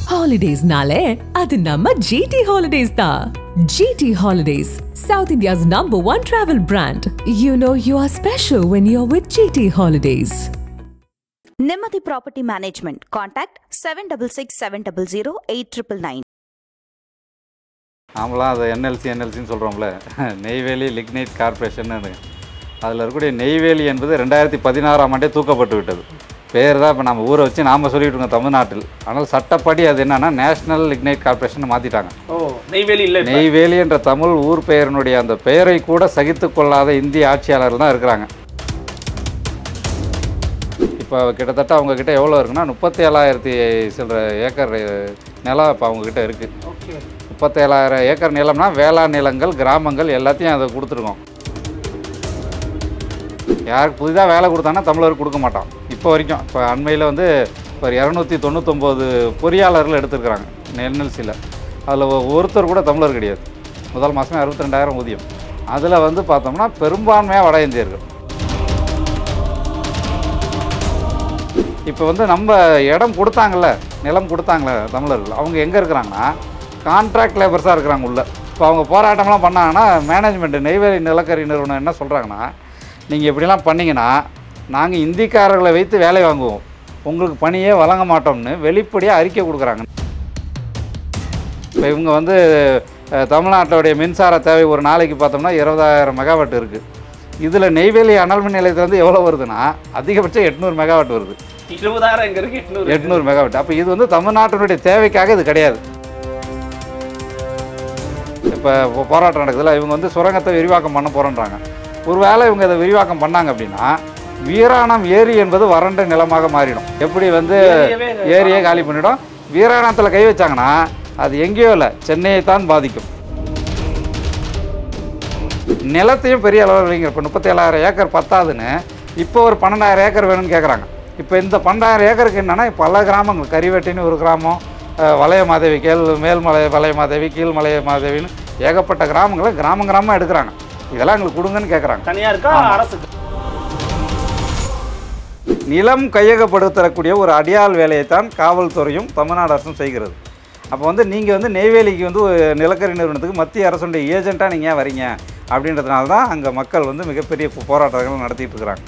ஹாலிடேஸ்னாலே அது நம்ம ஜிடி ஹாலிடேஸ் தான் GT holidays south India's number one travel brand you know you are special when you are with GT holidays நிம்மதி property management contact seven double six seven double zero eight triple nine நாமலாம் அதை NLC என்எல்சின்னு சொல்கிறோம்ல Neyveli lignite corporation அதில் இருக்கக்கூடிய நெய்வேலி என்பது ரெண்டாயிரத்தி பதினாறாம் ஆண்டே தூக்கப்பட்டு விட்டது பேர் தான் இப்போ நம்ம ஊரை வச்சு நாம் சொல்லிட்டு இருக்கோம் தமிழ்நாட்டில் ஆனால் சட்டப்படி அது என்னன்னா நேஷனல் லிக்னைட் கார்ப்பரேஷன் மாற்றிட்டாங்க ஓ நெய்வேலி இல்லை இப்ப. நெய்வேலி என்ற தமிழ் ஊர் பெயரினுடைய அந்த பெயரை கூட சகித்து கொள்ளாத இந்திய ஆட்சியாளர்கள் தான் இருக்கிறாங்க இப்போ கிட்டத்தட்ட அவங்க கிட்ட எவ்வளோ இருக்குன்னா முப்பத்தி ஏழாயிரத்தி சில்லற ஏக்கர் நிலம் இப்போ அவங்க கிட்ட இருக்குது ஓகே முப்பத்தேழாயிரம் ஏக்கர் நிலம்னா வேளாண் நிலங்கள் கிராமங்கள் எல்லாத்தையும் அதை கொடுத்துருக்கோம் யாருக்கு புதிதாக வேலை கொடுத்தாங்கன்னா தமிழருக்கு கொடுக்க மாட்டான் இப்போ வரைக்கும் இப்போ அண்மையில் வந்து ஒரு இரநூத்தி தொண்ணூத்தொம்பது பொறியாளர்கள் எடுத்துருக்குறாங்க என்எல்சியில் அதில் ஒருத்தர் கூட தமிழர் கிடையாது முதல் மாதமே அறுபத்தி ரெண்டாயிரம் ஊதியம் அதில் வந்து பார்த்தோம்னா பெரும்பான்மையாக வட இந்தியர்கள் இப்போ வந்து நம்ம இடம் கொடுத்தாங்கல்ல நிலம் கொடுத்தாங்களே தமிழர்கள் அவங்க எங்கே இருக்கிறாங்கன்னா கான்ட்ராக்ட் லேபர்ஸாக இருக்கிறாங்க உள்ள இப்போ அவங்க போராட்டம்லாம் பண்ணாங்கன்னா மேனேஜ்மெண்ட் நெய்வேலி நிலக்கரி நிறுவனம் என்ன சொல்கிறாங்கன்னா நீங்கள் இப்படிலாம் பண்ணீங்கன்னா நாங்கள் இந்திக்காரர்களை வைத்து வேலை வாங்குவோம் உங்களுக்கு பணியே வழங்க மாட்டோம்னு வெளிப்படையாக அறிக்கை கொடுக்குறாங்க இப்போ இவங்க வந்து அஹ், தமிழ்நாட்டுடைய மின்சார தேவை ஒரு நாளைக்கு பார்த்தோம்னா இருபதாயிரம் மெகாவாட் இருக்குது இதில் நெய்வேலி அனல் மின் நிலையத்துலேருந்து எவ்வளோ வருதுன்னா அதிகபட்சம் எட்நூறு மெகாவாட் வருது இருபதாயிரம் எங்க இருக்கு எட்நூறு எட்நூறு மெகாவாட் அப்போ இது வந்து தமிழ்நாட்டினுடைய தேவைக்காக இது கிடையாது இப்போ போராட்டம் நடக்குதுல்ல இவங்க வந்து சுரங்கத்தை விரிவாக்கம் பண்ண போகிறேன்றாங்க ஒருவேளை இவங்க இதை விரிவாக்கம் பண்ணாங்க அப்படின்னா வீராணம் ஏரி என்பது வறண்ட நிலமாக மாறிடும் எப்படி வந்து ஏரியவே ஏரியை காலி பண்ணிடும் வீராணத்தில் கை வச்சாங்கன்னா அது எங்கேயோ இல்லை சென்னையை தான் பாதிக்கும் நிலத்தையும் பெரிய அளவில் வைங்க இப்போ முப்பத்தேழாயிரம் ஏக்கர் பத்தாதுன்னு இப்போ ஒரு பன்னெண்டாயிரம் ஏக்கர் வேணும்னு கேட்குறாங்க இப்போ இந்த பன்னெண்டாயிரம் ஏக்கருக்கு என்னென்னா பல கிராமங்கள் கரிவெட்டின்னு ஒரு கிராமம் அஹ், வளைய மாதேவி கேள் மேல்மலை வளைய மாதேவி கீழ்மலைய மாதேவின்னு ஏகப்பட்ட கிராமங்களை கிராமம் கிராமமாக எடுக்கிறாங்க இதெல்லாம் எங்களுக்கு கொடுங்கன்னு கேட்குறாங்க தனியா இருக்கா ஆமா. அரசுக்கு நிலம் கையகப்படுத்தக்கூடிய ஒரு அடியாள் வேலையைத்தான் காவல்துறையும் தமிழ்நாடு அரசும் செய்கிறது அப்போ வந்து நீங்கள் வந்து நெய்வேலிக்கு வந்து ஒரு நிலக்கரி நிறுவனத்துக்கு மத்திய அரசுடைய ஏஜெண்ட்டாக நீங்கள் ஏன் வரீங்க அப்படின்றதுனால தான் அங்கே மக்கள் வந்து மிகப்பெரிய போ- போராட்டங்கள் நடத்திட்டு இருக்கிறாங்க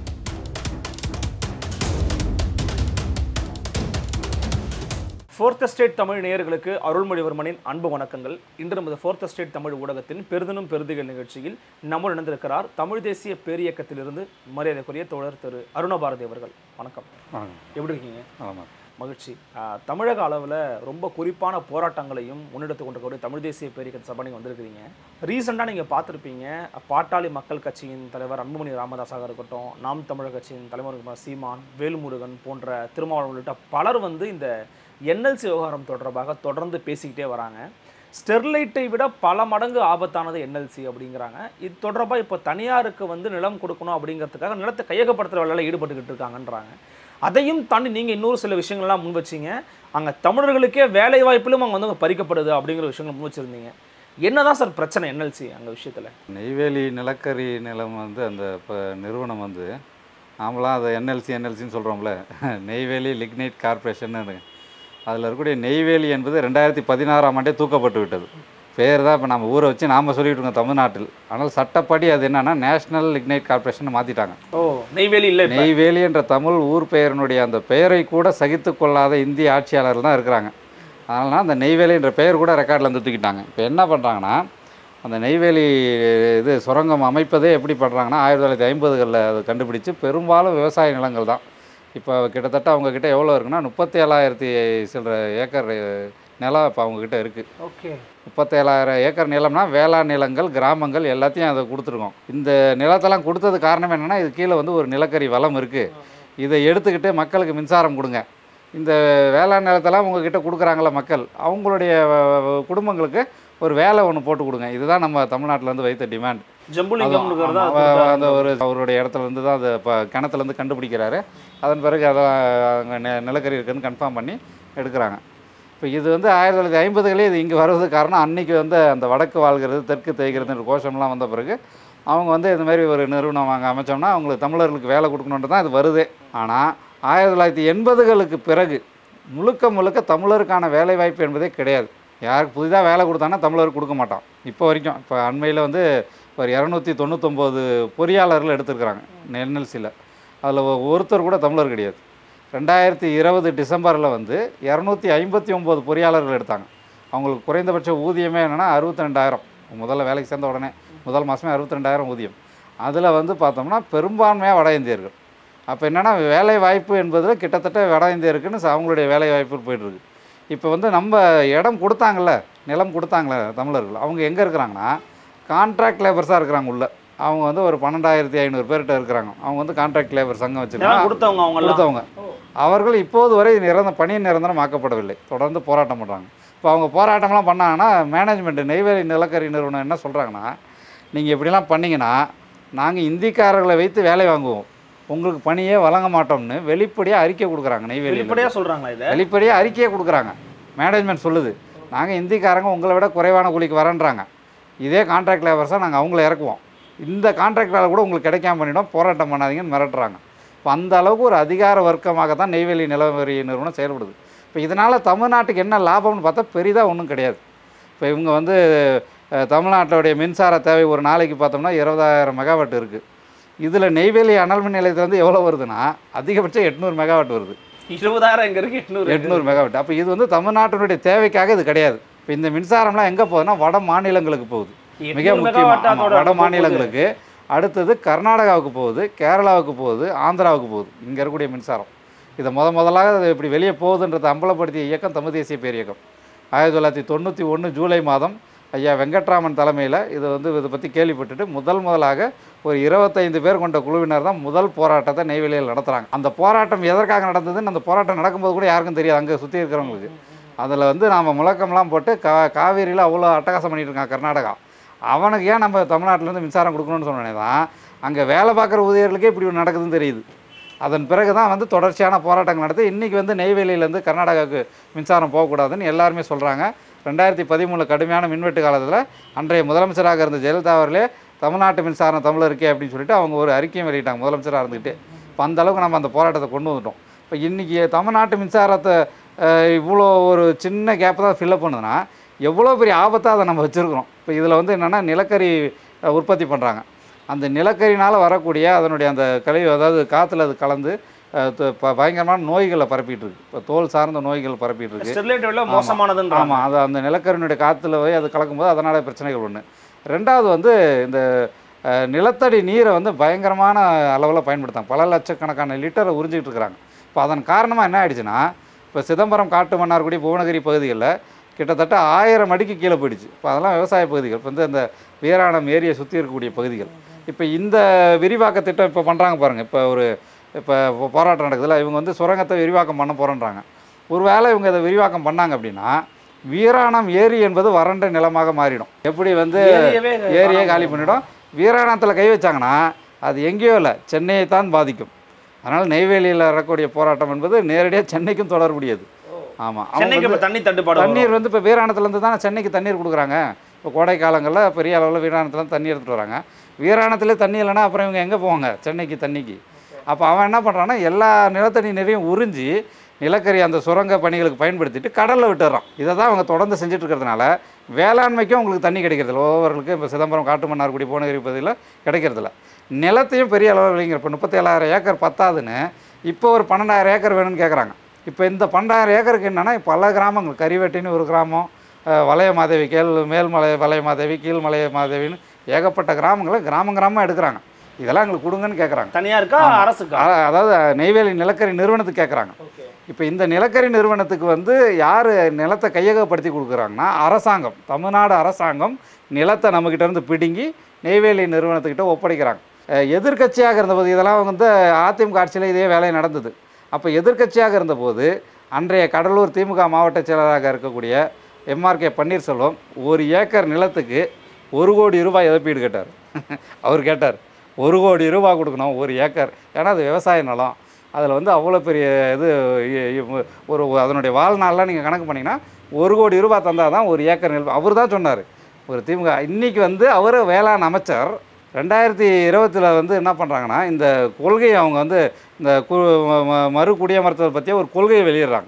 ஃபோர்த் ஸ்டேட் தமிழ் நேயர்களுக்கு அருள்மொழிவர்மனின் அன்பு வணக்கங்கள் இன்று நமது ஃபோர்த் ஸ்டேட் தமிழ் ஊடகத்தின் பெருதினும் பெருதிகள் நிகழ்ச்சியில் நம்முடன் இணைந்திருக்கிறார் தமிழ் தேசிய பேரியக்கத்திலிருந்து மரியாதைக்குரிய தோழர் திரு அருணபாரதி அவர்கள் வணக்கம் வாங்க எப்படி இருக்கீங்க ஆமாம் மகிழ்ச்சி ஆஹ், தமிழக அளவில் ரொம்ப குறிப்பான போராட்டங்களையும் முன்னெடுத்து கொண்டிருக்கக்கூடிய தமிழ் தேசிய பேரியக்க சபை நீங்கள் வந்திருக்கிறீங்க ரீசெண்டாக நீங்கள் பார்த்துருப்பீங்க பாட்டாளி மக்கள் கட்சியின் தலைவர் அன்புமணி ராமதாஸாக இருக்கட்டும் நாம் தமிழர் கட்சியின் தலைவர் சீமான் வேல்முருகன் போன்ற திருமாவளவன் உள்ளிட்ட பலர் வந்து இந்த என்எல்சி விவகாரம் தொடர்பாக தொடர்ந்து பேசிக்கிட்டே வராங்க ஸ்டெர்லைட்டை விட பல மடங்கு ஆபத்தானது என்எல்சி அப்படிங்கிறாங்க இது தொடர்பாக இப்போ தனியாருக்கு வந்து நிலம் கொடுக்கணும் அப்படிங்கிறதுக்காக நிலத்தை கையகப்படுத்துகிற வேலையில் ஈடுபட்டுக்கிட்டு இருக்காங்கன்றாங்க அதையும் தாண்டி நீங்கள் இன்னொரு சில விஷயங்கள்லாம் முன் வச்சீங்க அங்கே தமிழர்களுக்கே வேலை வாய்ப்பிலும் அங்கே வந்து அங்க பறிக்கப்படுது அப்படிங்கிற விஷயங்கள் முன் வச்சுருந்தீங்க என்னதான் சார் பிரச்சனை என்எல்சி அங்கே விஷயத்தில் நெய்வேலி நிலக்கரி நிலம் வந்து அந்த இப்போ நிறுவனம் வந்து நாமலாம் அதை என்எல்சி என்எல்சின்னு சொல்கிறோம்ல நெய்வேலி லிக்னைட் கார்ப்பரேஷன் அதில் இருக்கக்கூடிய நெய்வேலி என்பது ரெண்டாயிரத்தி பதினாறாம் ஆண்டே தூக்கப்பட்டு விட்டது பேர் தான் இப்போ நம்ம ஊரை வச்சு நாம் சொல்லிட்டு இருக்கோம் தமிழ்நாட்டில் ஆனால் சட்டப்படி அது என்னன்னா நேஷனல் லிக்னைட் கார்ப்பரேஷன் மாற்றிட்டாங்க ஓ நெய்வேலி இல்லை இப்போ நெய்வேலி என்ற தமிழ் ஊர் பெயரினுடைய அந்த பெயரை கூட சகித்து கொள்ளாத இந்திய ஆட்சியாளர்கள் தான் இருக்கிறாங்க அதனால அந்த நெய்வேலி என்ற பெயர் கூட ரெக்கார்டில் இருந்து தூக்கிட்டாங்க இப்போ என்ன பண்ணுறாங்கன்னா அந்த நெய்வேலி இது சுரங்கம் அமைப்பதே எப்படி பண்ணுறாங்கன்னா ஆயிரத்தி தொள்ளாயிரத்தி ஐம்பதுகளில் அதை கண்டுபிடிச்சு பெரும்பாலும் விவசாய நிலங்கள் தான் இப்போ கிட்டத்தட்ட அவங்கக்கிட்ட எவ்வளோ இருக்குன்னா முப்பத்தி ஏழாயிரத்தி சில்லற ஏக்கர் நிலம் இப்போ அவங்கக்கிட்ட இருக்குது ஓகே முப்பத்தேழாயிரம் ஏக்கர் நிலம்னா வேளாண் நிலங்கள் கிராமங்கள் எல்லாத்தையும் அதை கொடுத்துருக்கோம் இந்த நிலத்தெல்லாம் கொடுத்தது காரணம் என்னென்னா இது கீழே வந்து ஒரு நிலக்கரி வளம் இருக்குது இதை எடுத்துக்கிட்டு மக்களுக்கு மின்சாரம் கொடுங்க இந்த வேளாண் நிலத்தெல்லாம் உங்ககிட்ட கொடுக்குறாங்கள மக்கள் அவங்களுடைய அஹ், குடும்பங்களுக்கு ஒரு வேலை ஒன்று போட்டு கொடுங்க இதுதான் நம்ம தமிழ்நாட்டில் வந்து வைத்த டிமாண்ட் ஜம்புலிங்கம் இருக்கிறதா அவ- அந்த ஒரு அவருடைய இடத்துல இருந்து தான் அதை இப்போ கிணத்துலேருந்து கண்டுபிடிக்கிறாரு அதன் பிறகு அதை அங்கே நெ- நிலக்கரி இருக்குன்னு கன்ஃபார்ம் பண்ணி எடுக்கிறாங்க இப்போ இது வந்து ஆயிரத்தி தொள்ளாயிரத்தி ஐம்பதுகளே இது இங்கே வர்றதுக்கு காரணம் அன்னைக்கு வந்து அந்த வடக்கு வாழ்கிறது தெற்கு தேய்கிறதுன்ற கோஷம்லாம் வந்த பிறகு அவங்க வந்து இந்த மாதிரி ஒரு நிறுவனம் அங்கே அமைச்சோம்னா அவங்களுக்கு தமிழர்களுக்கு வேலை கொடுக்கணுன்றது தான் இது வருது ஆனால் ஆயிரத்தி தொள்ளாயிரத்தி எண்பதுகளுக்கு பிறகு முழுக்க முழுக்க தமிழருக்கான வேலை வாய்ப்பு என்பதே கிடையாது யாருக்கு புதிதாக வேலை கொடுத்தாங்கன்னா தமிழருக்கு கொடுக்க மாட்டான் இப்போ வரைக்கும் இப்போ அண்மையில் வந்து ஒரு இரநூத்தி தொண்ணூத்தொம்பது பொறியாளர்கள் எடுத்திருக்கிறாங்க என்எல்சியில் அதில் ஒருத்தர் கூட தமிழர் கிடையாது ரெண்டாயிரத்தி இருபது டிசம்பரில் வந்து இரநூத்தி ஐம்பத்தி ஒம்பது பொறியாளர்கள் எடுத்தாங்க அவங்களுக்கு குறைந்தபட்ச ஊதியமே என்னென்னா அறுபத்தி ரெண்டாயிரம் முதல்ல வேலைக்கு சேர்ந்த உடனே முதல் மாதமே அறுபத்தி ரெண்டாயிரம் ஊதியம் அதில் வந்து பார்த்தோம்னா பெரும்பான்மையாக வட இந்தியர்கள் அப்போ என்னென்னா வேலை வாய்ப்பு என்பதில் கிட்டத்தட்ட வட இந்தியருக்குன்னு ச- அவங்களுடைய வேலை வாய்ப்பு போயிட்டுருக்கு இப்போ வந்து நம்ம இடம் கொடுத்தாங்கல்ல நிலம் கொடுத்தாங்களே தமிழர்கள் அவங்க எங்கே இருக்கிறாங்கன்னா கான்ட்ராக்ட் லேபர்ஸாக இருக்கிறாங்க உள்ள அவங்க வந்து ஒரு பன்னெண்டாயிரத்தி ஐநூறு பேர்கிட்ட இருக்கிறாங்க அவங்க வந்து கான்ட்ராக்ட் லேபர் சங்கம் நிலம் வச்சுருக்காங்க கொடுத்தவங்க அவங்க எல்லாம் கொடுத்தவங்க அவர்கள் இப்போது வரை நிரந்தர பணி நிரந்தரம் ஆக்கப்படவில்லை தொடர்ந்து போராட்டம் பண்ணுறாங்க இப்போ அவங்க போராட்டம்லாம் பண்ணாங்கன்னா மேனேஜ்மெண்ட் நெய்வேலி நிலக்கரி நிறுவனம் என்ன சொல்கிறாங்கன்னா நீங்கள் இப்படிலாம் பண்ணீங்கன்னா நாங்கள் இந்திக்காரர்களை வைத்து வேலை வாங்குவோம் உங்களுக்கு பணியே வழங்க மாட்டோம்னு வெளிப்படையாக அறிக்கை கொடுக்குறாங்க நெய்வேலியில் வெளிப்படையா சொல்றாங்களா இதை வெளிப்படையாக அறிக்கையை கொடுக்குறாங்க மேனேஜ்மெண்ட் சொல்லுது நாங்கள் இந்திக்காரங்க உங்களை விட குறைவான கூலிக்கு வரேன்றாங்க இதே கான்ட்ராக்ட் லேபர்ஸாக நாங்கள் அவங்கள இறக்குவோம் இந்த கான்ட்ராக்ட் வேலை கூட உங்களுக்கு கிடைக்காம பண்ணிடும் போராட்டம் பண்ணாதீங்கன்னு மிரட்டுறாங்க இப்போ அந்த அளவுக்கு ஒரு அதிகார வர்க்கமாக தான் நெய்வேலி நிலவரி நிறுவனம் செயல்படுது இப்போ இதனால் தமிழ்நாட்டுக்கு என்ன லாபம்னு பார்த்தா பெரிதாக ஒன்றும் கிடையாது இப்போ இவங்க வந்து அஹ், தமிழ்நாட்டுடைய மின்சார தேவை ஒரு நாளைக்கு பார்த்தோம்னா இருபதாயிரம் மெகாவாட் இருக்குது இதில் நெய்வேலி அனல் மின் நிலையத்துலேருந்து எவ்வளோ வருதுன்னா அதிகபட்சம் எட்நூறு மெகாவாட் வருது இருபதாயிரம் எங்க இருக்கு எட்நூறு எட்நூறு மெகாவாட் அப்போ இது வந்து தமிழ்நாட்டினுடைய தேவைக்காக இது கிடையாது இப்போ இந்த மின்சாரம்லாம் எங்கே போகுதுன்னா வட மாநிலங்களுக்கு போகுது மிக 800 முக்கியமாக megawatt அதோட வட மாநிலங்களுக்கு அடுத்தது கர்நாடகாவுக்கு போகுது கேரளாவுக்கு போகுது ஆந்திராவுக்கு போகுது இங்கே இருக்கக்கூடிய மின்சாரம் இதை முத முதலாக இது இப்படி வெளியே போகுதுன்றதை அம்பலப்படுத்திய இயக்கம் தமிழ் தேசிய பேரியக்கம் ஆயிரத்தி தொள்ளாயிரத்தி தொண்ணூற்றி ஒன்று ஜூலை மாதம் ஐயா வெங்கட்ராமன் தலைமையில் இது வந்து இதை பற்றி கேள்விப்பட்டுட்டு முதல் முதலாக ஒரு இருபத்தைந்து பேர் கொண்ட குழுவினர் தான் முதல் போராட்டத்தை நெய்வேலியில் நடத்துகிறாங்க அந்த போராட்டம் எதற்காக நடந்ததுன்னு அந்த போராட்டம் நடக்கும்போது கூட யாருக்கும் தெரியாது அங்கே சுற்றி இருக்கிறவங்களுக்கு அதில் வந்து நாம் முழக்கம்லாம் போட்டு கா காவேரியில் அவ்வளோ அட்டகாசம் பண்ணிட்டு இருக்கான் கர்நாடகா அவனுக்கு ஏன் நம்ம தமிழ்நாட்டிலேருந்து மின்சாரம் கொடுக்கணும்னு சொன்னோடனே தான் அங்கே வேலை பார்க்குற ஊழியர்களுக்கே இப்படி ஒன்று நடக்குதுன்னு தெரியுது அதன் பிறகு தான் வந்து தொடர்ச்சியான போராட்டங்கள் நடத்தி இன்றைக்கி வந்து நெய்வேலியிலேருந்து கர்நாடகாவுக்கு மின்சாரம் போகக்கூடாதுன்னு எல்லாருமே சொல்கிறாங்க ரெண்டாயிரத்தி பதிமூணில் கடுமையான மின்வெட்டு காலத்தில் அன்றைய முதலமைச்சராக இருந்த ஜெயலலிதா அவர்களே தமிழ்நாட்டு மின்சாரம் தமிழருக்கே அப்படின்னு சொல்லிட்டு அவங்க ஒரு அறிக்கையும் வெளியிட்டாங்க முதலமைச்சராக இருந்துக்கிட்டு இப்போ அந்த அளவுக்கு நம்ம அந்த போராட்டத்தை கொண்டு வந்துட்டோம் இப்போ இன்றைக்கி தமிழ்நாட்டு மின்சாரத்தை அஹ், இவ்வளோ ஒரு சின்ன கேப் தான் ஃபில்லப் பண்ணுதுன்னா எவ்வளோ பெரிய ஆபத்தாக அதை நம்ம வச்சுருக்கிறோம் இப்போ இதில் வந்து என்னென்னா நிலக்கரி அஹ், உற்பத்தி பண்ணுறாங்க அந்த நிலக்கரினால் வரக்கூடிய அதனுடைய அந்த கழிவு அதாவது காற்றுல அது கலந்து அஹ், த- ப- பயங்கரமான நோய்களை பரப்பிட்டு இருக்கு இப்போ தோல் சார்ந்த நோய்கள் பரப்பிட்டு இருக்கு ஸ்டெர்லைட் விட மோசமானதுன்றாங்க ஆமாம் அது அந்த நிலக்கரினுடைய காற்றுல போய் அது கலக்கும்போது அதனால் பிரச்சனைகள் ஒன்று ரெண்டாவது வந்து இந்த அஹ், நிலத்தடி நீரை வந்து பயங்கரமான அளவில் பயன்படுத்தாங்க பல லட்சக்கணக்கான லிட்டரை உறிஞ்சிக்கிட்டு இருக்கிறாங்க இப்போ அதன் காரணமாக என்ன ஆயிடுச்சுன்னா இப்போ சிதம்பரம் காட்டு மன்னார்குடி புவனகிரி பகுதிகளில் கிட்டத்தட்ட ஆயிரம் அடிக்கு கீழே போயிடுச்சு இப்போ அதெல்லாம் விவசாய பகுதிகள் இப்போ வந்து இந்த வீராணம் ஏரியை சுற்றி இருக்கக்கூடிய பகுதிகள் இப்போ இந்த விரிவாக்க திட்டம் இப்போ பண்ணுறாங்க பாருங்கள் இப்போ ஒரு இப்போ போராட்டம் நடக்குதுல்ல இவங்க வந்து சுரங்கத்தை விரிவாக்கம் பண்ண போகிறேன்றாங்க ஒருவேளை இவங்க இதை விரிவாக்கம் பண்ணாங்க அப்படின்னா வீராணம் ஏரி என்பது வறண்ட நிலமாக மாறிடும் எப்படி வந்து ஏரியவே ஏரியை காலி பண்ணிடும் வீராணத்தில் கை வச்சாங்கன்னா அது எங்கேயோ இல்லை சென்னையை தான் பாதிக்கும் அதனால் நெய்வேலியில் வரக்கூடிய போராட்டம் என்பது நேரடியாக சென்னைக்கும் தொடர்புடையது ஆமாம் சென்னைக்கு இப்ப தண்ணி தட்டுப்பாடு வரும். தண்ணீர் வந்து இப்போ வீராணத்துலேருந்து தானே சென்னைக்கு தண்ணீர் கொடுக்குறாங்க இப்போ கோடை காலங்களில் பெரிய அளவில் வீராணத்துலேருந்து தண்ணி எடுத்துகிட்டு வராங்க வீராணத்திலே தண்ணி இல்லைன்னா அப்புறம் இவங்க எங்கே போவாங்க சென்னைக்கு தண்ணிக்கு அப்போ அவன் என்ன பண்ணுறான்னா எல்லா நிலத்தடி நீரையும் உறிஞ்சி நிலக்கரி அந்த சுரங்க பணிகளுக்கு பயன்படுத்திட்டு கடலில் விட்டுறான் இதை தான் அவங்க தொடர்ந்து செஞ்சுட்டு இருக்கிறதுனால வேளாண்மைக்கும் உங்களுக்கு தண்ணி கிடைக்கிறதில்ல ஒவ்வொருவர்களுக்கு இப்போ சிதம்பரம் காட்டுமன்னார்குடி புவனகிரி பகுதியில் கிடைக்கிறதில்ல நிலத்தையும் பெரிய அளவில் விளைங்கிற இப்போ முப்பத்தேழாயிரம் ஏக்கர் பத்தாதுன்னு இப்போ ஒரு பன்னெண்டாயிரம் ஏக்கர் வேணும்னு கேட்குறாங்க இப்போ இந்த பன்னெண்டாயிரம் ஏக்கருக்கு என்னென்னா பல கிராமங்கள் கரிவெட்டின்னு ஒரு கிராமம் அஹ், வளைய மாதேவி கேள் மேல்மலை வளைய மாதேவி கீழ்மலைய மாதேவின்னு ஏகப்பட்ட கிராமங்களை கிராமம் கிராமமாக எடுக்கிறாங்க இதெல்லாம் எங்களுக்கு கொடுங்கன்னு கேட்குறாங்க தனியா இருக்கா அரசுக்கா அ- அதாவது நெய்வேலி நிலக்கரி நிறுவனத்துக்கு கேட்குறாங்க இப்போ இந்த நிலக்கரி நிறுவனத்துக்கு வந்து யார் நிலத்தை கையகப்படுத்தி கொடுக்குறாங்கன்னா அரசாங்கம் தமிழ்நாடு அரசாங்கம் நிலத்தை நம்மக்கிட்ட இருந்து பிடுங்கி நெய்வேலி நிறுவனத்துக்கிட்ட ஒப்படைக்கிறாங்க அஹ் எதிர்க்கட்சியாக இருந்தபோது இதெல்லாம் வந்து அதிமுக ஆட்சியில் இதே வேலை நடந்தது அப்போ எதிர்க்கட்சியாக இருந்தபோது அன்றைய கடலூர் திமுக மாவட்ட செயலராக இருக்கக்கூடிய எம்ஆர்கே பன்னீர்செல்வம் ஒரு ஏக்கர் நிலத்துக்கு ஒரு கோடி ரூபாய் இழப்பீடு கேட்டார் அவர் கேட்டார் ஒரு கோடி ரூபாய் கொடுக்கணும் ஒரு ஏக்கர் ஏன்னா அது விவசாய நிலம் அதில் வந்து அவ்வளோ பெரிய இது இ- இ- ஒரு அதனுடைய வாழ்நாள்லாம் நீங்கள் கணக்கு பண்ணிங்கன்னா ஒரு கோடி ரூபாய் தந்தால் தான் ஒரு ஏக்கர் நெல் அவர் தான் சொன்னார் ஒரு திமுக இன்னைக்கு வந்து அவர் வேளாண் அமைச்சர் ரெண்டாயிரத்தி இருபத்தில் வந்து என்ன பண்ணுறாங்கன்னா இந்த கொள்கையை அவங்க வந்து இந்த கு ம- ம- மறு குடியமர்த்ததை பற்றிய ஒரு கொள்கையை வெளியிடுறாங்க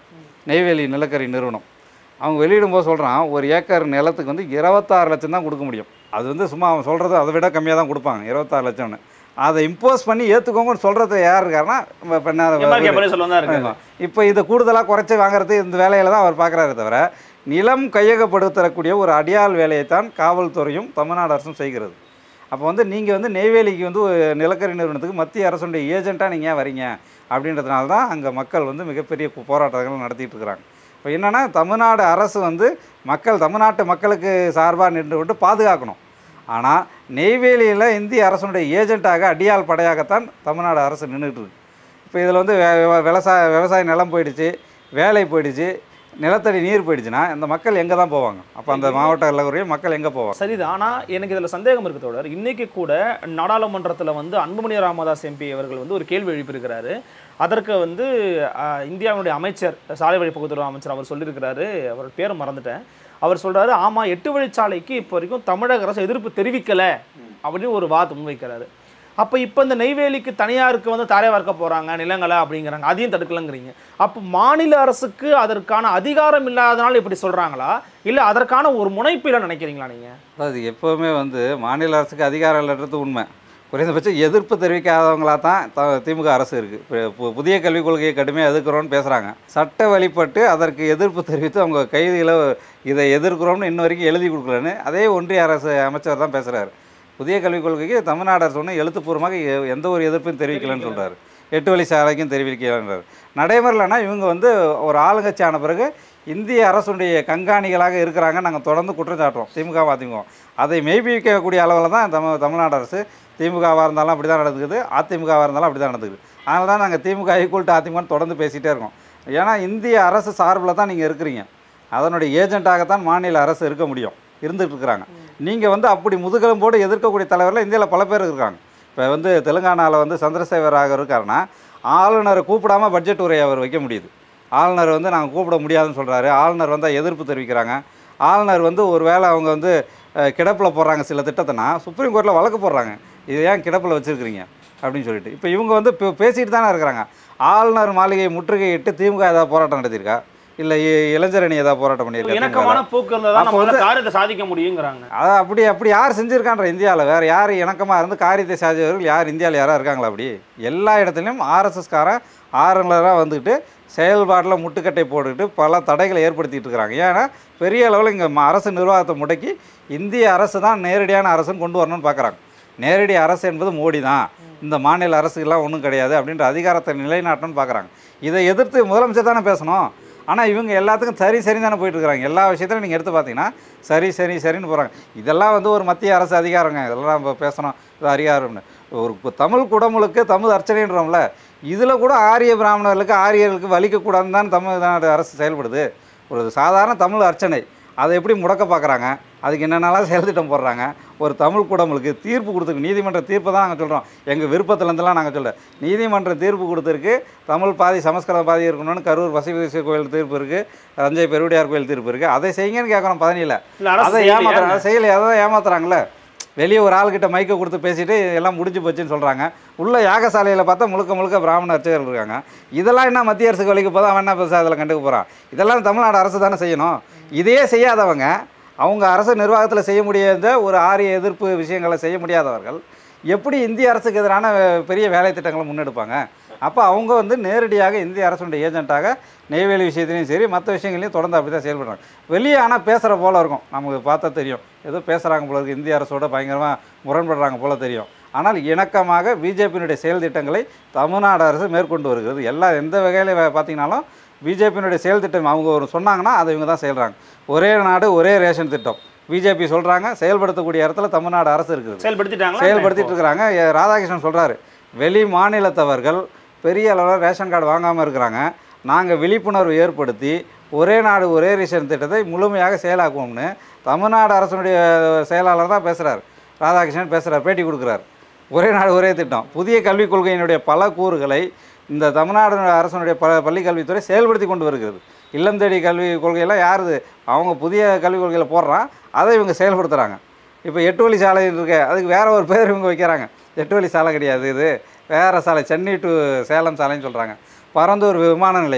நெய்வேலி நிலக்கரி நிறுவனம் அவங்க வெளியிடும்போது சொல்கிறான் ஒரு ஏக்கர் நிலத்துக்கு வந்து இருபத்தாறு லட்சம் தான் கொடுக்க முடியும் அது வந்து சும்மா அவன் சொல்கிறது அதை விட கம்மியாக தான் கொடுப்பாங்க இருபத்தாறு லட்சம்னு அதை இம்போஸ் பண்ணி ஏற்றுக்கோங்கன்னு சொல்கிறது யார் இருக்காருன்னா இப்போ எம்ஆர்கே என்ன பன்னீர்செல்வம் தான் இருக்காங்க ஆமா. இப்போ இதை கூடுதலாக குறைச்சி வாங்குறது இந்த வேலையில் தான் அவர் பார்க்குறாரு தவிர நிலம் கையகப்படுத்தக்கூடிய ஒரு அடியாள் வேலையைத்தான் காவல்துறையும் தமிழ்நாடு அரசும் செய்கிறது அப்போ வந்து நீங்கள் வந்து நெய்வேலிக்கு வந்து ஒரு நிலக்கரி நிறுவனத்துக்கு மத்திய அரசுடைய ஏஜெண்ட்டாக நீங்கள் ஏன் வரீங்க அப்படின்றதுனால தான் அங்கே மக்கள் வந்து மிகப்பெரிய கு- போராட்டங்கள் நடத்திட்டு இருக்கிறாங்க இப்போ என்னென்னா தமிழ்நாடு அரசு வந்து மக்கள் தமிழ்நாட்டு மக்களுக்கு சார்பாக நின்று கொண்டு பாதுகாக்கணும் ஆனால் நெய்வேலியில் இந்திய அரசனுடைய ஏஜெண்ட்டாக அடியாள் படையாகத்தான் தமிழ்நாடு அரசு நின்றுட்டு இருக்கு இப்போ இதில் வந்து வே- வே- விவசாய விவசாய நிலம் போயிடுச்சு வேலை போயிடுச்சு நிலத்தடி நீர் போயிடுச்சுன்னா இந்த மக்கள் எங்கே தான் போவாங்க அப்போ அந்த மாவட்டங்களில் மக்கள் எங்கே போவாங்க சரிதான் ஆனா எனக்கு இதுல சந்தேகம் இருக்கு தோழர் இன்னைக்கு கூட நாடாளுமன்றத்துல வந்து அன்புமணி ராமதாஸ் எம்பி அவர்கள் வந்து ஒரு கேள்வி எழுப்பியிருக்கிறாரு அதற்கு வந்து அஹ், இந்தியாவினுடைய அமைச்சர் சாலை வழி போக்குவரத்து அமைச்சர் அவர் சொல்லியிருக்கிறாரு அவர் பேரை மறந்துட்டேன் அவர் சொல்றாரு ஆமா எட்டு வழிச்சாலைக்கு இப்போ வரைக்கும் தமிழக அரசு எதிர்ப்பு தெரிவிக்கல அப்படின்னு ஒரு வாதம் முன்வைக்கிறாரு அப்போ இப்போ இந்த நெய்வேலிக்கு தனியாருக்கு வந்து தாரை வார்க்க போறாங்க நிலங்களை அப்படிங்கிறாங்க அதையும் தடுக்கலங்கிறீங்க அப்போ மாநில அரசுக்கு அதற்கான அதிகாரம் இல்லாதனால இப்படி சொல்றாங்களா இல்ல அதற்கான ஒரு முனைப்பு இல்லை நினைக்கிறீங்களா நீங்க அதாவது எப்போவுமே வந்து மாநில அரசுக்கு அதிகாரம் இல்லைன்றது உண்மை குறைந்தபட்சம் எதிர்ப்பு தெரிவிக்காதவங்களா தான் த திமுக அரசு இருக்குது புதிய கல்விக் கொள்கையை கடுமையாக எதிர்க்கிறோம்னு பேசுகிறாங்க சட்ட வழிபட்டு அதற்கு எதிர்ப்பு தெரிவித்து அவங்க கைதிகளை இதை எதிர்க்கிறோம்னு இன்ன வரைக்கும் எழுதி கொடுக்கலன்னு அதே ஒன்றிய அரசு அமைச்சர் தான் பேசுகிறாரு புதிய கல்விக் கொள்கைக்கு தமிழ்நாடு அரசு ஒன்றும் எழுத்துப்பூர்வமாக எ- எந்த ஒரு எதிர்ப்பும் தெரிவிக்கலன்னு சொல்கிறாரு எட்டு வழி சாலைக்கும் தெரிவிக்கலன்றார் நடைமுறையில்னா இவங்க வந்து ஒரு ஆளுங்கட்சி ஆன பிறகு இந்திய அரசுடைய கண்காணிகளாக இருக்கிறாங்க நாங்கள் தொடர்ந்து குற்றம் சாட்டுறோம் திமுக அதிமுக அதை மெய்ப்பிக்கக்கூடிய அளவில் தான் தமிழ் தமிழ்நாடு அரசு திமுகவாக இருந்தாலும் அப்படி தான் நடந்துக்குது அதிமுகவாக இருந்தாலும் அப்படி தான் நடந்துக்குது அதனால தான் நாங்கள் திமுக ஈக்குவல் டு அதிமுகன்னு தொடர்ந்து பேசிகிட்டே இருக்கோம் ஏன்னா இந்திய அரசு சார்பில் தான் நீங்கள் இருக்கிறீங்க அதனுடைய ஏஜென்ட்டாகத்தான் மாநில அரசு இருக்க முடியும் இருந்துகிட்டு இருக்கிறாங்க நீங்கள் வந்து அப்படி முதுகெலும்போடு எதிர்க்கக்கூடிய தலைவரில் இந்தியாவில் பல பேர் இருக்காங்க இப்போ வந்து தெலுங்கானாவில் வந்து சந்திரசேகராக இருக்காருன்னா ஆளுநரை கூப்பிடாம பட்ஜெட் உரையை அவர் வைக்க முடியுது ஆளுநர் வந்து நாங்கள் கூப்பிட முடியாதுன்னு சொல்கிறாரு ஆளுநர் வந்தால் எதிர்ப்பு தெரிவிக்கிறாங்க ஆளுநர் வந்து ஒரு வேளை அவங்க வந்து கிடப்பில் போடுறாங்க சில திட்டத்தைனா சுப்ரீம் கோர்ட்டில் வழக்கு போடுறாங்க இது ஏன் கிடப்பில் வச்சுருக்கிறீங்க அப்படின்னு சொல்லிட்டு இப்போ இவங்க வந்து இப்போ பேசிட்டு தானே இருக்கிறாங்க ஆளுநர் மாளிகையை முற்றுகையிட்டு திமுக ஏதாவது போராட்டம் நடத்தியிருக்கா இல்லை இளைஞர் அணி ஏதாவது போராட்டம் பண்ணியிருக்கா இணக்கமான திமுக? போக்கு இருந்தால் தான் அப்போ நம்ம காரியத்தை சாதிக்க முடியுங்கிறாங்க அது அப்படி அப்படி யார் செஞ்சுருக்கான்ற இந்தியாவில் வேறு யார் இணக்கமாக இருந்து காரியத்தை சாதிச்சவர்கள் யார் இந்தியாவில் யாராக இருக்காங்களா அப்படி எல்லா இடத்துலையும் ஆர்எஸ்எஸ்காரன் ஆர்எல்ஆராக வந்துக்கிட்டு செயல்பாட்டில் முட்டுக்கட்டை போட்டுக்கிட்டு பல தடைகளை ஏற்படுத்திட்டு இருக்கிறாங்க ஏன்னா பெரிய அளவில் இங்கே அரசு நிர்வாகத்தை முடக்கி இந்திய அரசு தான் நேரடியான அரசுன்னு கொண்டு வரணும்னு பார்க்குறாங்க நேரடி அரசு என்பது மோடி தான் இந்த மாநில அரசுக்கெல்லாம் ஒன்றும் கிடையாது அப்படின்ற அதிகாரத்தை நிலைநாட்டணும்னு பார்க்குறாங்க இதை எதிர்த்து முதலமைச்சர் தானே பேசணும் ஆனால் இவங்க எல்லாத்துக்கும் சரி சரி தானே போயிட்டு இருக்காங்க எல்லா விஷயத்திலும் நீங்கள் எடுத்து பார்த்தீங்கன்னா சரி சரி சரின்னு போகிறாங்க இதெல்லாம் வந்து ஒரு மத்திய அரசு அதிகாரங்க இதெல்லாம் நம்ம பேசணும் இது அதிகாரம்னு ஒரு கு- தமிழ் குடமுழுக்கு தமிழ் அர்ச்சனைன்றோம்ல இதில் கூட ஆரிய பிராமணர்களுக்கு ஆரியர்களுக்கு வலிக்கக்கூடாதுன்னு தான் தமிழ்நாடு அரசு செயல்படுது ஒரு சாதாரண தமிழ் அர்ச்சனை அதை எப்படி முடக்க பார்க்குறாங்க அதுக்கு என்னென்னலாம் செயல்திட்டம் போடுறாங்க ஒரு தமிழ் குடமுழுக்கு தீர்ப்பு கொடுத்துருக்கு நீதிமன்ற தீர்ப்பை தான் நாங்கள் சொல்கிறோம் எங்கள் விருப்பத்துலேருந்துலாம் நாங்கள் சொல்ல நீதிமன்றம் தீர்ப்பு கொடுத்துருக்கு தமிழ் பாதி சமஸ்கிருதம் பாதி இருக்கணும்னு கரூர் வசீகரேஸ்வரர் கோயில் தீர்ப்பு இருக்குது தஞ்சை பெருவுடையார் கோயில் தீர்ப்பு இருக்குது அதை செய்யுங்கன்னு கேட்குறோம் பதனியில் இல்ல அரசு அதை செய்யலையா? ஏமாத்துறாங்க அதை செய்யலை அதை தான் ஏமாத்துறாங்களே வெளியே ஒரு ஆள்கிட்ட மைக்கை கொடுத்து பேசிட்டு எல்லாம் முடிஞ்சு போச்சுன்னு சொல்கிறாங்க உள்ள யாகசாலையில் பார்த்தா முழுக்க முழுக்க பிராமண அர்ச்சகர்கள் இருக்காங்க இதெல்லாம் என்ன மத்திய அரசுக்கு வலிக்கு போதா அவன் என்ன பெருசாக அதில் கண்டுக்க போகிறான் இதெல்லாம் தமிழ்நாடு அரசு தானே செய்யணும் இதையே செய்யாதவங்க அவங்க அரசு நிர்வாகத்தில் செய்ய முடியாத ஒரு ஆரிய எதிர்ப்பு விஷயங்களை செய்ய முடியாதவர்கள் எப்படி இந்திய அரசுக்கு எதிரான அஹ், பெரிய வேலை திட்டங்களை முன்னெடுப்பாங்க அப்போ அவங்க வந்து நேரடியாக இந்திய அரசுடைய ஏஜென்ட்டாக நெய்வேலி விஷயத்துலையும் சரி மற்ற விஷயங்களையும் தொடர்ந்து அப்படி தான் செயல்படுறாங்க வெளியே ஆனால் பேசுகிற போல இருக்கும் நமக்கு பார்த்தா தெரியும் ஏதோ பேசுகிறாங்க போல இருக்கு இந்திய அரசோட பயங்கரமாக முரண்படுறாங்க போல தெரியும் ஆனால் இணக்கமாக பிஜேபியினுடைய செயல் திட்டங்களை தமிழ்நாடு அரசு மேற்கொண்டு வருகிறது எல்லா எந்த வகையில் பார்த்தீங்கன்னாலும் பிஜேபியினுடைய செயல் திட்டம் அவங்க ஒரு சொன்னாங்கன்னா அதை இவங்க தான் செய்கிறாங்க ஒரே நாடு ஒரே ரேஷன் திட்டம் பிஜேபி சொல்கிறாங்க செயல்படுத்தக்கூடிய இடத்துல தமிழ்நாடு அரசு இருக்குது செயல்படுத்திட்டாங்களா செயல்படுத்திட்டு இருக்கிறாங்க எ, ராதாகிருஷ்ணன் சொல்கிறாரு வெளி மாநிலத்தவர்கள் பெரிய அளவில் ரேஷன் கார்டு வாங்காமல் இருக்கிறாங்க நாங்கள் விழிப்புணர்வு ஏற்படுத்தி ஒரே நாடு ஒரே ரேஷன் திட்டத்தை முழுமையாக செயலாக்குவோம்னு தமிழ்நாடு அரசனுடைய செயலாளர் தான் பேசுகிறார் ராதாகிருஷ்ணன் பேசுகிறார் பேட்டி கொடுக்குறாரு ஒரே நாடு ஒரே திட்டம் புதிய கல்விக் கொள்கையினுடைய பல கூறுகளை இந்த தமிழ்நாடு அரசனுடைய ப பள்ளிக் கல்வித்துறை செயல்படுத்தி கொண்டு வருகிறது இல்லம் தேடி கல்வி கொள்கையெல்லாம் யாருது அவங்க புதிய கல்விக் கொள்கையில் போடுறான் அதை இவங்க செயல்படுத்துகிறாங்க இப்போ எட்டு வழி சாலை இருக்கு அதுக்கு வேற ஒரு பேர் இவங்க வைக்கிறாங்க எட்டு வழி சாலை கிடையாது இது வேற சாலை சென்னை டு சேலம் சாலைன்னு சொல்கிறாங்க பரந்தூர் விமான நிலையம்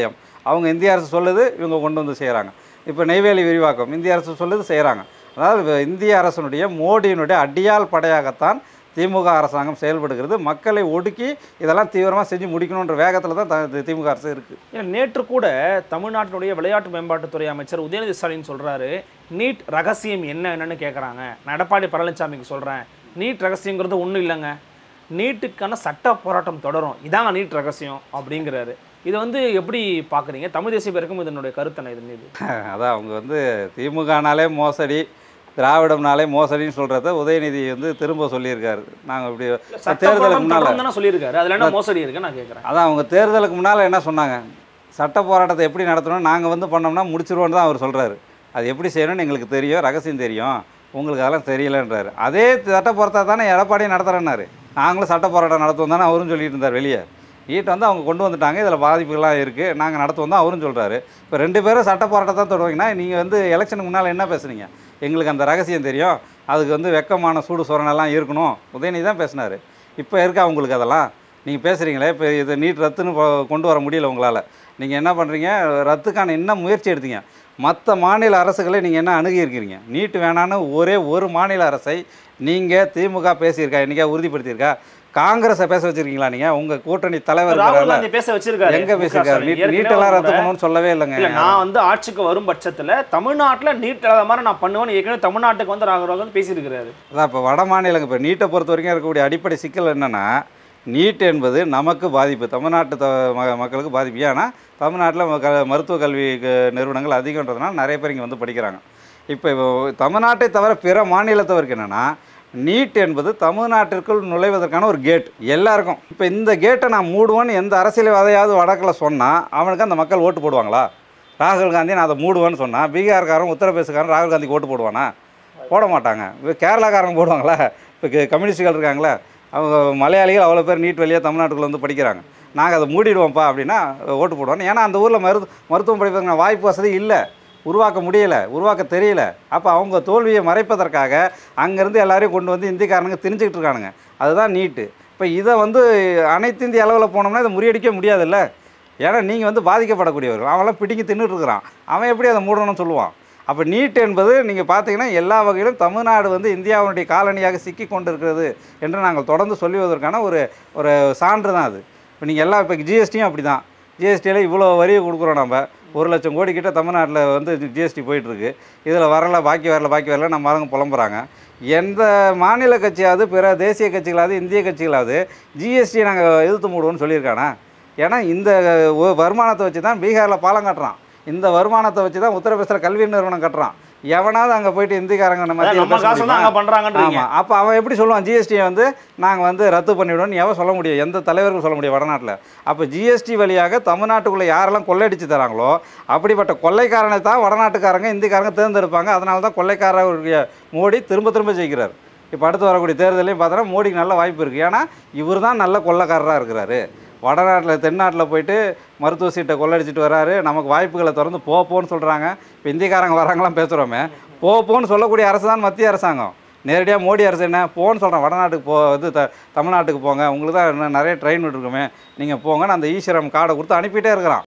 அவங்க இந்திய அரசு சொல்லுது இவங்க கொண்டு வந்து செய்கிறாங்க இப்போ நெய்வேலி விரிவாக்கம் இந்திய அரசு சொல்லுது செய்கிறாங்க அதாவது வ- இந்திய அரசனுடைய மோடியினுடைய அடியால் படையாகத்தான் திமுக அரசாங்கம் செயல்படுகிறது மக்களை ஒடுக்கி இதெல்லாம் தீவிரமாக செஞ்சு முடிக்கணுன்ற வேகத்தில் தான் த- திமுக அரசு இருக்குது ஏன்னா நேற்று கூட தமிழ்நாட்டினுடைய விளையாட்டு மேம்பாட்டுத்துறை அமைச்சர் உதயநிதி ஸ்டாலின் சொல்றாரு நீட் ரகசியம் என்ன என்னன்னு கேட்குறாங்க நான் எடப்பாடி பழனிசாமிக்கு சொல்றேன் நீட் ரகசியங்கிறது ஒன்றும் இல்லைங்க நீட்டுக்கான சட்ட போராட்டம் தொடரும் இதாங்க நீட் ரகசியம் அப்படிங்கிறாரு இதை வந்து எப்படி பார்க்குறீங்க தமிழ் தேசிய பேருக்கும் இதனுடைய கருத்தனை இது மீது அதான் அவங்க வந்து திமுகனாலே மோசடி திராவிடம்னாலே மோசடின்னு சொல்கிறத உதயநிதி வந்து திரும்ப சொல்லியிருக்காரு நாங்கள் இப்படி சட்ட தேர்தலுக்கு போராட்டம் முன்னால் தொடரும் தானே சொல்லியிருக்காரு அதுல என்ன மோசடி இருக்கு நான் கேட்குறேன் அதான் அவங்க தேர்தலுக்கு முன்னால் என்ன சொன்னாங்க சட்ட போராட்டத்தை எப்படி நடத்தணும் நாங்கள் வந்து பண்ணோம்னா முடிச்சிருவோன்னு தான் அவர் சொல்கிறாரு அது எப்படி செய்யணும்னு எங்களுக்கு தெரியும் ரகசியம் தெரியும் உங்களுக்கு அதெல்லாம் தெரியலன்றாரு அதே சட்ட போராட்டத்தை தானே எடப்பாடியும் நடத்துகிறேன்னாரு நாங்களும் சட்ட போராட்டம் நடத்துவோம் தானே அவரும் சொல்லிட்டு இருந்தார் வெளியே நீட் வந்து அவங்க கொண்டு வந்துட்டாங்க இதில் பாதிப்புகள்லாம் இருக்குது நாங்கள் நடத்துவோம் தான் அவரும் சொல்கிறாரு இப்போ ரெண்டு பேரும் சட்ட போராட்டம் தான் தொடங்குங்கன்னா நீங்கள் வந்து எலெக்ஷனுக்கு முன்னால் என்ன பேசுனீங்க எங்களுக்கு அந்த ரகசியம் தெரியும் அதுக்கு வந்து வெக்கமான சூடு சொரணெல்லாம் இருக்கணும் உதயநிதி தான் பேசினார் இப்போ இருக்கா உங்களுக்கு அதெல்லாம் நீங்கள் பேசுகிறீங்களே இப்போ இது நீட் ரத்துன்னு கொ- கொண்டு வர முடியல உங்களால் நீங்கள் என்ன பண்ணுறீங்க ரத்துக்கான என்ன முயற்சி எடுத்தீங்க மற்ற மாநில அரசுகளை நீங்கள் என்ன அணுகியிருக்கிறீங்க நீட் வேணான்னு ஒரே ஒரு மாநில அரசை நீங்கள் திமுக பேசியிருக்கா என்னைக்கா உறுதிப்படுத்தியிருக்கா காங்கிரஸை பேச வச்சிருக்கீங்களா நீங்கள் உங்கள் கூட்டணி தலைவர் ராகுல் இருக்கார்ல, காந்தி பேச வச்சிருக்காரு எங்க மு க பேசியிருக்காரு ஸ்டாலின். நீட் ஏற்கனவே நீட்டெல்லாம் அவர் ரத்து கூட- பண்ணணும்னு சொல்லவே இல்லைங்க இல்ல நான் வந்து ஆட்சிக்கு வரும் பட்சத்துல தமிழ்நாட்டுல நீட் இல்லாத மாதிரி நான் பண்ணுவேன்னு ஏற்கனவே தமிழ்நாட்டுக்கு வந்து ராகுல் காந்தி பேசியிருக்கிறாரு அதான் இப்போ வட மாநிலங்க இப்போ நீட்டை பொறுத்த வரைக்கும் இருக்கக்கூடிய அடிப்படை சிக்கல் என்னென்னா நீட் என்பது நமக்கு பாதிப்பு தமிழ்நாட்டு த ம- மக்களுக்கு பாதிப்பு ஏன்னா தமிழ்நாட்டில் க மருத்துவ கல்வி க- நிறுவனங்கள் அதிகன்றதுனால நிறைய பேர் இங்கே வந்து படிக்கிறாங்க இப்போ தமிழ்நாட்டை தவிர பிற மாநிலத்தவருக்கு என்னென்னா நீட் என்பது தமிழ்நாட்டிற்குள் நுழைவதற்கான ஒரு கேட் எல்லாருக்கும் இப்போ இந்த கேட்டை நான் மூடுவேன்னு எந்த அரசியல்வாதையாவது வடக்கில் சொன்னால் அவனுக்கு அந்த மக்கள் ஓட்டு போடுவாங்களா ராகுல் காந்தி நான் அதை மூடுவேன்னு சொன்னால் பீகார்காரன் உத்தரப்பிரதேசக்காரன் ராகுல் காந்திக்கு ஓட்டு போடுவானா போட மாட்டாங்க இப்போ கேரளாக்காரங்க போடுவாங்களா இப்போ கே- கம்யூனிஸ்டுகள் இருக்காங்களே அவங்க மலையாளிகள் அவ்வளோ பேர் நீட் வழியாக தமிழ்நாட்டுக்குள்ள வந்து படிக்கிறாங்க நாங்கள் அதை மூடிடுவோம்ப்பா அப்படின்னா ஓட்டு போடுவோம் ஏன்னா அந்த ஊரில் மருத்து மருத்துவம் படிப்பதற்கான வாய்ப்பு வசதி இல்லை உருவாக்க முடியல உருவாக்க தெரியல அப்போ அவங்க தோல்வியை மறைப்பதற்காக அங்கேருந்து எல்லாரையும் கொண்டு வந்து இந்திக்காரனுங்க தெரிஞ்சுக்கிட்டு இருக்கானுங்க அதுதான் நீட்டு இப்போ இதை வந்து அனைத்து இந்திய அளவில் போனோம்னா இதை முறியடிக்க முடியாதுல்ல ஏன்னா நீங்கள் வந்து பாதிக்கப்படக்கூடியவர்கள் அவன்லாம் பிடிங்கி தின்னுட்டு இருக்கிறான் அவன் எப்படி அதை மூடணும்னு சொல்லுவான் அப்போ நீட் என்பது நீங்கள் பார்த்தீங்கன்னா எல்லா வகையிலும் தமிழ்நாடு வந்து இந்தியாவுடைய காலனியாக சிக்கி கொண்டு இருக்கிறது என்று நாங்கள் தொடர்ந்து சொல்லுவதற்கான ஒரு ஒரு சான்று தான் அது இப்போ நீங்கள் எல்லாம் இப்போ ஜிஎஸ்டியும் அப்படி தான் ஜிஎஸ்டியில் இவ்வளோ வரியை கொடுக்குறோம் நம்ம ஒரு லட்சம் கோடி கிட்ட தமிழ்நாட்டில் வந்து ஜிஎஸ்டி போயிட்டுருக்கு இதில் வரல பாக்கி வரல பாக்கி வரல நம்ம ஆளுங்க புலம்புறாங்க எந்த மாநில கட்சியாவது பிற தேசிய கட்சிகளாவது இந்திய கட்சிகளாவது ஜிஎஸ்டியை நாங்கள் எதிர்த்து மூடுவோம்னு சொல்லியிருக்கானா ஏன்னா இந்த ஒ- வருமானத்தை வச்சு தான் பீகாரில் பாலம் கட்டுறான் இந்த வருமானத்தை வச்சு தான் உத்தரப்பிரதேசத்தில் கல்வி நிறுவனம் கட்டுறான் எவனாவது அங்கே போயிட்டு இந்திக்காரங்க நம்ம அதான் நம்ம காசு தான் அங்க பண்றாங்கன்றீங்க ஆமாம் அப்போ அவன் எப்படி சொல்லுவான் ஜிஎஸ்டியை வந்து நாங்கள் வந்து ரத்து பண்ணிவிடுவோம்னு எவன் சொல்ல முடியும் எந்த தலைவருக்கும் சொல்ல முடியும் வடநாட்டில் அப்போ ஜிஎஸ்டி வழியாக தமிழ்நாட்டுக்குள்ளே யாரெல்லாம் கொள்ளையடிச்சு தராங்களோ அப்படிப்பட்ட கொள்ளைக்காரனை தான் வடநாட்டுக்காரங்க இந்திக்காரங்க தேர்ந்தெடுப்பாங்க அதனால தான் கொள்ளைக்காரருடைய மோடி திரும்ப திரும்ப ஜெயிக்கிறார் இப்போ அடுத்து வரக்கூடிய தேர்தலையும் பார்த்தோன்னா மோடிக்கு நல்ல வாய்ப்பு இருக்குது ஏன்னா இவர் தான் நல்ல கொள்ளைக்காரராக இருக்கிறாரு வடநாட்டில் தென்னாட்டில் போயிட்டு மருத்துவ சீட்டை கொள்ளடிச்சிட்டு வராரு நமக்கு வாய்ப்புகளை திறந்து போ போன்னு சொல்கிறாங்க இப்போ இந்திக்காரங்க வராங்களாம் பேசுகிறோமே போ போன்னு சொல்லக்கூடிய அரசு தான் மத்திய அரசாங்கம் நேரடியாக மோடி அரசு என்ன போன்னு சொல்கிறேன் வடநாட்டுக்கு போ இது த தமிழ்நாட்டுக்கு போங்க உங்களுக்கு தான் இன்னும் நிறைய ட்ரெயின் விட்டுருக்குமே நீங்கள் போங்கன்னு அந்த ஈஸ்வரம் கார்டை கொடுத்து அனுப்பிட்டே இருக்கிறான்